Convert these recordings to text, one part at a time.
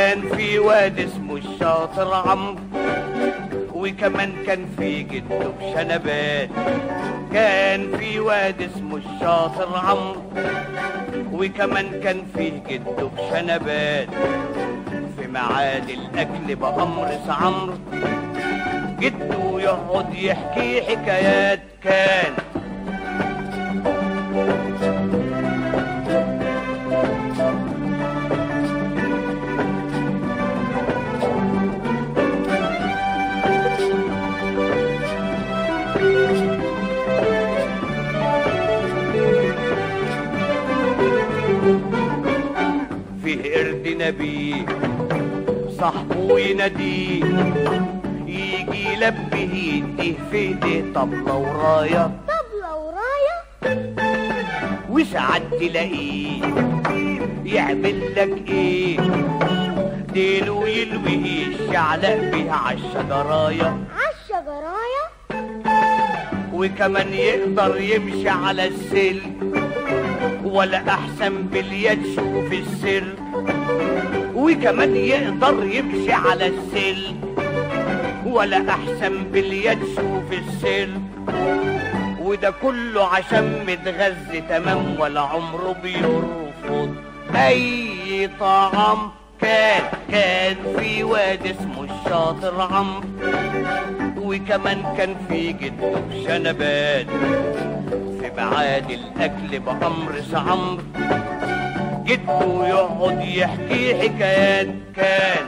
كان في واد اسمه الشاطر عمرو وكمان كان في جده بشنبات كان في واد اسمه الشاطر عمرو وكمان كان فيه جده بشنبات في ميعاد الاكل بامر عمرو جده يقعد يحكي حكايات كان فيه قرد نبي صاحبه يناديه يجي يلبيه يديه في ايديه طبلة وراية طبلة وراية وساعات تلاقيه يعمل لك ايه ديله يلويه الشعلق بيها عالشجراية عالشجراية وكمان يقدر يمشي على السلك ولا احسن باليد شوف السر وكمان يقدر يمشي على السلك ولا احسن باليد شوف السر وده كله عشان متغذي تمام ولا عمره بيرفض اي طعام كان كان في واد اسمه الشاطر عمرو وكمان كان في جده بشنبات في ميعاد الاكل بامر عمرو جده يقعد يحكي حكايات كان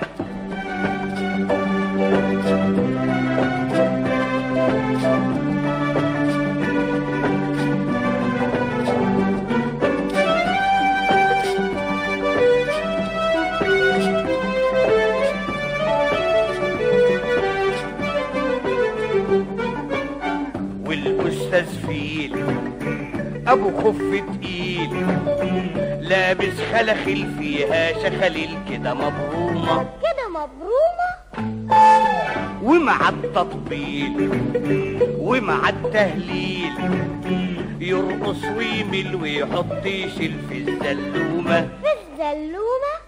والاستاذ فيل ابو خف تقيل لابس خلخل فيها شخاليل كده مبرومه كده مبرومة ومع التطبيل ومع التهليل يرقص ويمل ويحط يشيل في الزلومه في الزلومة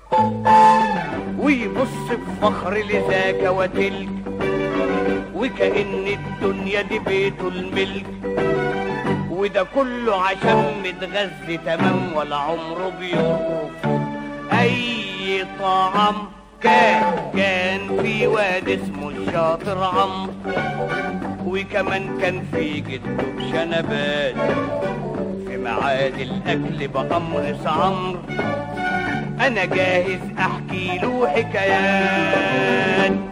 ويبص بفخر لذاك وتلك وكأن الدنيا دي بيته الملك وده كله عشان متغذي تمام ولا عمره بيرفض اي طعام كان كان في واد اسمه الشاطر عمرو وكمان كان في جده بشنبات في ميعاد الاكل بامر عمرو انا جاهز احكي له حكايات